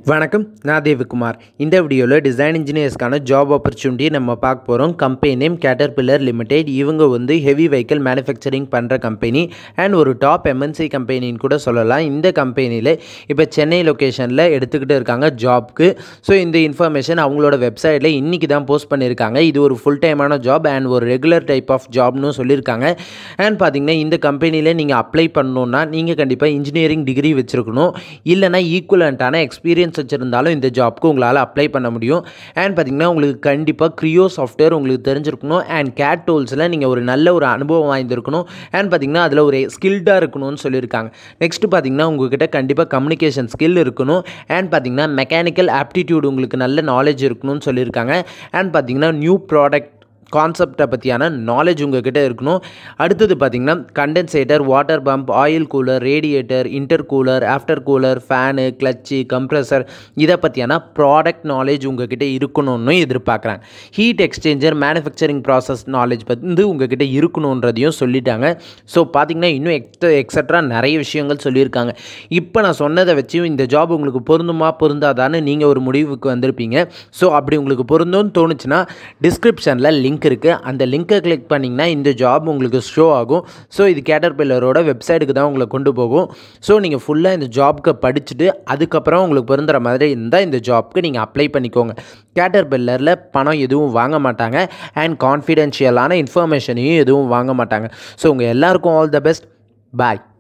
வணக்கம் நான் தேவகுமார் இந்த வீடியோவில் டிசைன் இன்ஜினியர்ஸ்க்கான ஜாப் ஆப்பர்ச்சுனிட்டி நம்ம பார்க்க போகிறோம் கம்பெனி நேம் கேட்டர்பில்லர் லிமிடெட் இவங்க வந்து ஹெவி வெஹிக்கிள் மேனுஃபேக்சரிங் பண்ணுற கம்பெனி அண்ட் ஒரு டாப் எம்என்சி கம்பெனின்னு கூட சொல்லலாம் இந்த கம்பெனியில் இப்போ சென்னை லொக்கேஷனில் எடுத்துக்கிட்டு இருக்காங்க ஜாப்க்கு ஸோ இந்த இன்ஃபர்மேஷன் அவங்களோட வெப்சைட்டில் இன்றைக்கி தான் போஸ்ட் பண்ணியிருக்காங்க இது ஒரு ஃபுல் டைமான ஜாப் அண்ட் ஒரு ரெகுலர் டைப் ஆஃப் ஜாப்னு சொல்லியிருக்காங்க அண்ட் பார்த்தீங்கன்னா இந்த கம்பெனியில் நீங்கள் அப்ளை பண்ணணுன்னா நீங்கள் கண்டிப்பாக இன்ஜினியரிங் டிகிரி வச்சுருக்கணும் இல்லைனா ஈக்குவலண்ட்டான எக்ஸ்பீரியன்ஸ் வச்சுருந்தாலும் இந்த ஜாப்க்கு உங்களால் அப்ளை பண்ண முடியும் அண்ட் பார்த்தீங்கன்னா உங்களுக்கு கண்டிப்பாக க்ரியோ சாஃப்ட்வேர் உங்களுக்கு தெரிஞ்சிருக்கணும் அண்ட் கேட் டூல்ஸில் நீங்கள் ஒரு நல்ல ஒரு அனுபவம் வாய்ந்திருக்கணும் அண்ட் பார்த்தீங்கன்னா அதில் ஒரு ஸ்கில்டாக இருக்கணும்னு சொல்லியிருக்காங்க நெக்ஸ்ட்டு பார்த்தீங்கன்னா உங்ககிட்ட கண்டிப்பாக கம்யூனிகேஷன் ஸ்கில் இருக்கணும் அண்ட் பார்த்தீங்கன்னா மெக்கானிக்கல் ஆப்டிடியூட் உங்களுக்கு நல்ல நாலேஜ் இருக்கணும்னு சொல்லியிருக்காங்க அண்ட் பார்த்தீங்கன்னா நியூ ப்ராடக்ட் கான்செப்டை பற்றியான நாலேஜ் உங்ககிட்ட இருக்கணும் அடுத்தது பார்த்திங்கன்னா condensator water pump oil cooler radiator intercooler aftercooler fan clutch compressor இதை பற்றியான ப்ராடக்ட் நாலேஜ் உங்ககிட்ட இருக்கணும்னு எதிர்பார்க்குறாங்க heat exchanger manufacturing process knowledge வந்து உங்ககிட்ட இருக்கணுன்றதையும் சொல்லிட்டாங்க ஸோ பார்த்திங்கன்னா இன்னும் எக்ஸ்ட்ரா எக்ஸட்ரா நிறைய விஷயங்கள் சொல்லியிருக்காங்க இப்போ நான் சொன்னதை வச்சு இந்த ஜாப் உங்களுக்கு பொருந்துமா பொருந்தாதான்னு நீங்கள் ஒரு முடிவுக்கு வந்திருப்பீங்க ஸோ அப்படி உங்களுக்கு பொருந்தும்னு தோணுச்சுன்னா டிஸ்கிரிப்ஷனில் லிங்க் இருக்குது அந்த லிங்க்கை கிளிக் பண்ணிங்கன்னா இந்த ஜாப் உங்களுக்கு ஷோ ஆகும் ஸோ இது கேட்டர்பில்லரோட வெப்சைட்டுக்கு தான் உங்களை கொண்டு போகும் ஸோ நீங்கள் ஃபுல்லாக இந்த ஜாப்க்கு படிச்சுட்டு அதுக்கப்புறம் உங்களுக்கு பொருந்துற மாதிரி இருந்தால் இந்த ஜாப்க்கு நீங்கள் அப்ளை பண்ணிக்கோங்க கேட்டர்பில்லரில் பணம் எதுவும் வாங்க மாட்டாங்க அண்ட் கான்ஃபிடென்ஷியலான இன்ஃபர்மேஷனையும் எதுவும் வாங்க மாட்டாங்க ஸோ உங்கள் எல்லாருக்கும் ஆல் த பெஸ்ட் பாய்